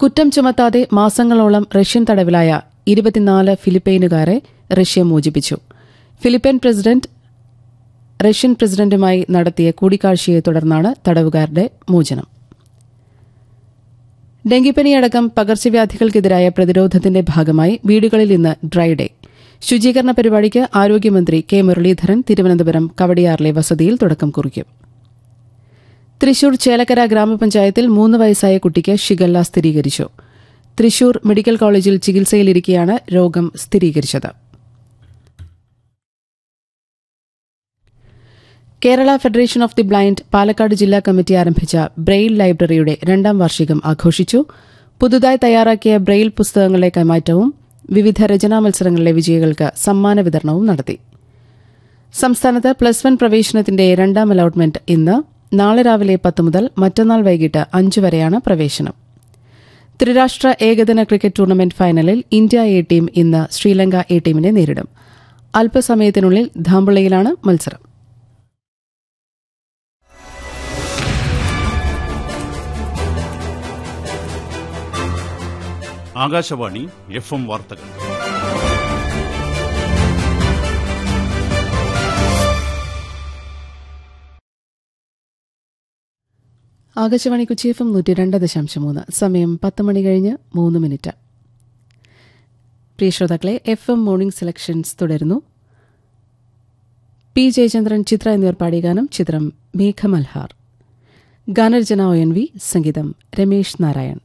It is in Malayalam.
കുറ്റം ചുമത്താതെ മാസങ്ങളോളം റഷ്യൻ തടവിലായ ഇരുപത്തിനാല് ഫിലിപ്പൈനുകാരെ റഷ്യ മോചിപ്പിച്ചു ഫിലിപ്പൈൻ പ്രസിഡന്റ് റഷ്യൻ പ്രസിഡന്റുമായി നടത്തിയ കൂടിക്കാഴ്ചയെ തുടർന്നാണ് തടവുകാരുടെ മോചനം ഡെങ്കിപ്പനിയടക്കം പകർച്ചവ്യാധികൾക്കെതിരായ പ്രതിരോധത്തിന്റെ ഭാഗമായി വീടുകളിൽ ഇന്ന് ഡ്രൈ ഡേ ശുചീകരണ പരിപാടിക്ക് ആരോഗ്യമന്ത്രി കെ മുരളീധരൻ തിരുവനന്തപുരം കവടിയാറിലെ വസതിയിൽ തുടക്കം കുറിക്കും തൃശൂർ ചേലക്കര ഗ്രാമപഞ്ചായത്തിൽ മൂന്ന് വയസ്സായ കുട്ടിക്ക് ഷിഗല്ല സ്ഥിരീകരിച്ചു തൃശൂർ മെഡിക്കൽ കോളേജിൽ ചികിത്സയിലിരിക്കെയാണ് രോഗം സ്ഥിരീകരിച്ചത് Kerala federation of the blind Palakkad ജില്ലാ കമ്മിറ്റി ആരംഭിച്ച ബ്രെയിൽ ലൈബ്രറിയുടെ രണ്ടാം വാർഷികം ആഘോഷിച്ചു പുതുതായി തയ്യാറാക്കിയ ബ്രെയിൽ പുസ്തകങ്ങളുടെ കൈമാറ്റവും വിവിധ രചനാ മത്സരങ്ങളിലെ വിജയികൾക്ക് സമ്മാന വിതരണവും നടത്തി സംസ്ഥാനത്ത് പ്ലസ് വൺ പ്രവേശനത്തിന്റെ രണ്ടാം അലോട്ട്മെന്റ് ഇന്ന് നാളെ രാവിലെ പത്ത് മുതൽ മറ്റന്നാൾ വൈകിട്ട് അഞ്ച് വരെയാണ് പ്രവേശനം ത്രിരാഷ്ട്ര ഏകദിന ക്രിക്കറ്റ് ടൂർണമെന്റ് ഫൈനലിൽ ഇന്ത്യ എ ടീം ഇന്ന് ശ്രീലങ്ക എ ടീമിനെ നേരിടും അല്പസമയത്തിനുള്ളിൽ ധാമ്പളയിലാണ് മത്സരം ആകാശവാണി എഫ് എം വാർത്തകൾ ആകാശവാണി കൊച്ചി എഫ് എം നൂറ്റി രണ്ട് ദശാംശം മൂന്ന് സമയം പത്ത് മണി കഴിഞ്ഞ് മൂന്ന് മിനിറ്റ് പ്രിയ ശ്രോതാക്കളെ എഫ് എം മോർണിംഗ് സെലക്ഷൻസ് തുടരുന്നു പി ജയചന്ദ്രൻ ചിത്ര എന്നിവർ പാടിയ ഗാനം ചിത്രം മേഘമൽഹാർ ഗാനരചന ഒ എൻ വി സംഗീതം രമേശ് നാരായൺ